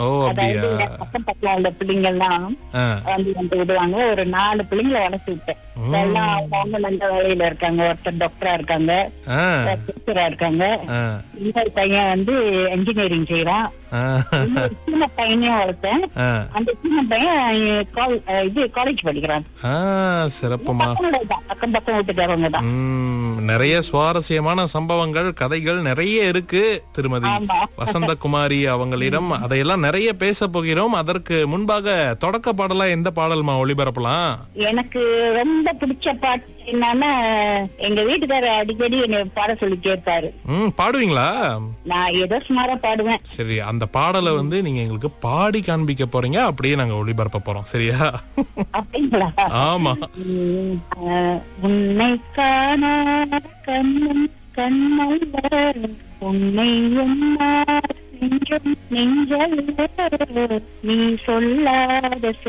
ஓ அதாவது அப்படியா என் பக்கம் பக்கம் உள்ள பிள்ளைங்க எல்லாம் ஆ, வந்து வந்து விடுவாங்க ஒரு நாலு பிள்ளைங்களை வளர்த்து விட்டேன் ம். எல்லாம் அவங்க நல்ல வேலையில இருக்காங்க ஒருத்தர் டாக்டரா இருக்காங்க ஆ, டீச்சரா இருக்காங்க ஆ, இன்னொரு பையன் வந்து இன்ஜினியரிங் செய்யறான் ஆ, இன்னொரு சின்ன பையனையும் வளர்த்தேன் ஆ, அந்த சின்ன பையன் அஹ், கால்- அஹ், இது காலேஜ் படிக்கிறான் ஆ, சிறப்புமா பக்கத்துல தான், பக்கம் பக்கம் வீட்டுக்காரவங்க தான் ம், நிறைய சுவாரஸ்யமான சம்பவங்கள் கதைகள் நிறைய இருக்கு திருமதி ஆமா. வசந்தகுமாரி அவங்களிடம் அதையெல்லாம் நிறைய பேச போகிறோம் அதற்கு முன்பாக தொடக்க பாடலா எந்த பாடல்மா ஒளிபரப்பலாம் எனக்கு ரொம்ப பிடிச்ச பாட்டு என்னன்னா எங்க வீட்டுக்காரர் அடிக்கடி என்னை பாட சொல்லி கேட்பாரு ம் பாடுவீங்களா நான் ஏதோ சுமாரா பாடுவேன் சரி அந்த பாடலை வந்து நீங்க எங்களுக்கு பாடி காண்பிக்க போறீங்க அப்படியே நாங்க ஒளிபரப்ப போறோம் சரியா அப்படிங்களா ஆமா உம், அஹ், உன்னை காண கண்ணும் கண்ணல்ல உன்னை என்னார் நெஞ்சம் நெஞ்சல்ல நீ சொல்லாத